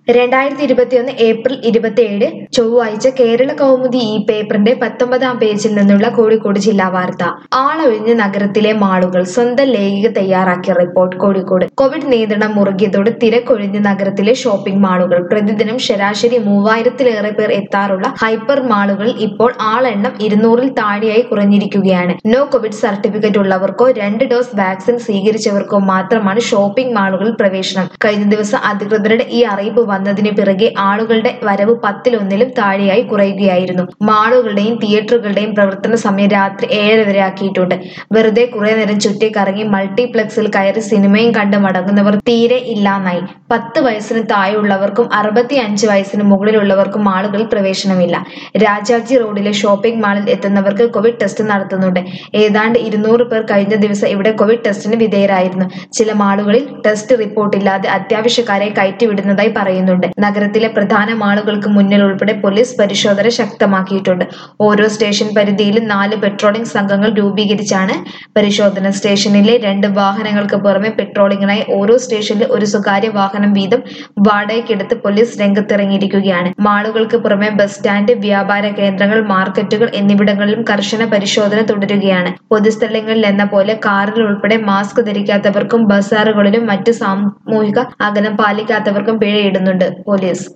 രണ്ടായിരത്തി ഇരുപത്തിയൊന്ന് ഏപ്രിൽ ഇരുപത്തിയേഴ് ചൊവ്വാഴ്ച കേരള കൗമുദി ഈ പേപ്പറിന്റെ പത്തൊമ്പതാം പേജിൽ നിന്നുള്ള കോഴിക്കോട് ജില്ലാ വാർത്ത ആളൊഴിഞ്ഞ നഗരത്തിലെ മാളുകൾ സ്വന്തം ലേഖിക തയ്യാറാക്കിയ റിപ്പോർട്ട് കോഴിക്കോട് കോവിഡ് നിയന്ത്രണം മുറുകിയതോടെ തിരക്കൊഴിഞ്ഞ നഗരത്തിലെ ഷോപ്പിംഗ് മാളുകൾ പ്രതിദിനം ശരാശരി മൂവായിരത്തിലേറെ പേർ എത്താറുള്ള ഹൈപ്പർ മാളുകളിൽ ഇപ്പോൾ ആളെണ്ണം ഇരുന്നൂറിൽ താഴെയായി കുറഞ്ഞിരിക്കുകയാണ് നോ കോവിഡ് സർട്ടിഫിക്കറ്റ് ഉള്ളവർക്കോ രണ്ട് ഡോസ് വാക്സിൻ സ്വീകരിച്ചവർക്കോ മാത്രമാണ് ഷോപ്പിംഗ് മാളുകളിൽ പ്രവേശനം കഴിഞ്ഞ ദിവസം അധികൃതരുടെ ഈ അറിയിപ്പ് വന്നതിന് പിറകെ ആളുകളുടെ വരവ് പത്തിലൊന്നിലും താഴെയായി കുറയുകയായിരുന്നു മാളുകളുടെയും തിയേറ്ററുകളുടെയും പ്രവർത്തന സമയം രാത്രി ഏഴര വരെ ആക്കിയിട്ടുണ്ട് വെറുതെ കുറെ നേരം ചുറ്റിക്കറങ്ങി മൾട്ടിപ്ലക്സിൽ കയറി സിനിമയും കണ്ട് മടങ്ങുന്നവർ തീരെ ഇല്ലാന്നായി പത്ത് വയസ്സിന് താഴെയുള്ളവർക്കും അറുപത്തി അഞ്ച് വയസ്സിന് മുകളിലുള്ളവർക്കും മാളുകളിൽ പ്രവേശനമില്ല രാജാജി റോഡിലെ ഷോപ്പിംഗ് മാളിൽ എത്തുന്നവർക്ക് കോവിഡ് ടെസ്റ്റ് നടത്തുന്നുണ്ട് ഏതാണ്ട് ഇരുന്നൂറ് പേർ കഴിഞ്ഞ ദിവസം ഇവിടെ കോവിഡ് ടെസ്റ്റിന് വിധേയരായിരുന്നു ചില മാളുകളിൽ ടെസ്റ്റ് റിപ്പോർട്ടില്ലാതെ അത്യാവശ്യക്കാരെ കയറ്റിവിടുന്നതായി പറയുന്നുണ്ട് നഗരത്തിലെ പ്രധാന മാളുകൾക്ക് മുന്നിൽ ഉൾപ്പെടെ പോലീസ് പരിശോധന ശക്തമാക്കിയിട്ടുണ്ട് ഓരോ സ്റ്റേഷൻ പരിധിയിലും നാല് പെട്രോളിംഗ് സംഘങ്ങൾ രൂപീകരിച്ചാണ് പരിശോധന സ്റ്റേഷനിലെ രണ്ട് വാഹനങ്ങൾക്ക് പുറമെ പെട്രോളിംഗിനായി ഓരോ സ്റ്റേഷനിൽ ഒരു സ്വകാര്യ വാഹനം വീതം വാടകയ്ക്കെടുത്ത് പോലീസ് രംഗത്തിറങ്ങിയിരിക്കുകയാണ് മാളുകൾക്ക് പുറമെ ബസ് സ്റ്റാൻഡ് വ്യാപാര കേന്ദ്രങ്ങൾ മാർക്കറ്റുകൾ എന്നിവിടങ്ങളിലും കർശന പരിശോധന തുടരുകയാണ് പൊതുസ്ഥലങ്ങളിൽ എന്ന പോലെ കാറിൽ ഉൾപ്പെടെ മാസ്ക് ധരിക്കാത്തവർക്കും ബസാറുകളിലും മറ്റ് സാമൂഹിക അകലം പാലിക്കാത്തവർക്കും പിഴയിടുന്നുണ്ട് പോലീസ്